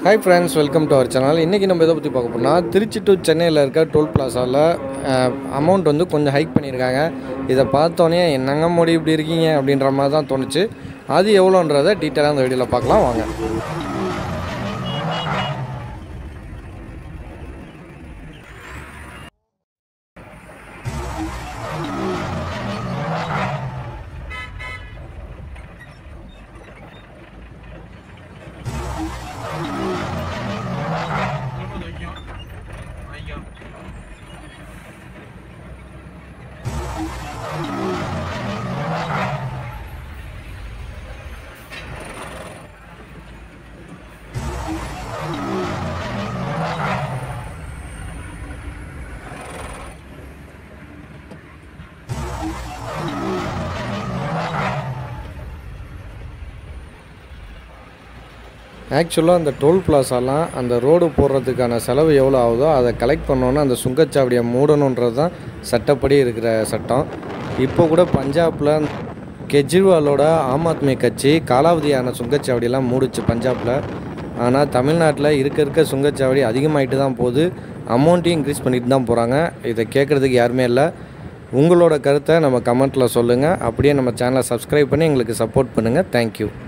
hi friends welcome to our channel இன்றைக்கி நம்ம எதை பற்றி பார்க்க போறோம்னா திருச்சி டு சென்னையில் இருக்க டோல் பிளாசாவில் அமௌண்ட் வந்து கொஞ்சம் ஹைக் பண்ணியிருக்காங்க இதை பார்த்தோன்னே என்னங்க மோடி இப்படி இருக்கீங்க அப்படின்ற மாதிரி தான் தோணுச்சு அது எவ்வளோன்றதை டீட்டெயிலாக அந்த வீடியோவில் பார்க்கலாம் வாங்க ஆக்சுவலாக அந்த டோல் பிளாசாலாம் அந்த ரோடு போடுறதுக்கான செலவு எவ்வளோ ஆகுதோ அதை கலெக்ட் பண்ணோன்னே அந்த சுங்கச்சாவடியை மூடணுன்றது தான் சட்டப்படி இருக்கிற சட்டம் இப்போ கூட பஞ்சாபில் கெஜ்ரிவாலோட ஆம் ஆத்மி கட்சி காலாவதியான சுங்கச்சாவடியெல்லாம் மூடுச்சு பஞ்சாபில் ஆனால் தமிழ்நாட்டில் இருக்க இருக்க சுங்கச்சாவடி அதிகமாகிட்டு தான் போகுது அமௌண்ட்டையும் இன்க்ரீஸ் பண்ணிட்டு தான் போகிறாங்க இதை கேட்குறதுக்கு யாருமே இல்லை உங்களோட கருத்தை நம்ம கமெண்ட்டில் சொல்லுங்கள் அப்படியே நம்ம சேனலை சப்ஸ்கிரைப் பண்ணி எங்களுக்கு சப்போர்ட் பண்ணுங்கள் தேங்க்யூ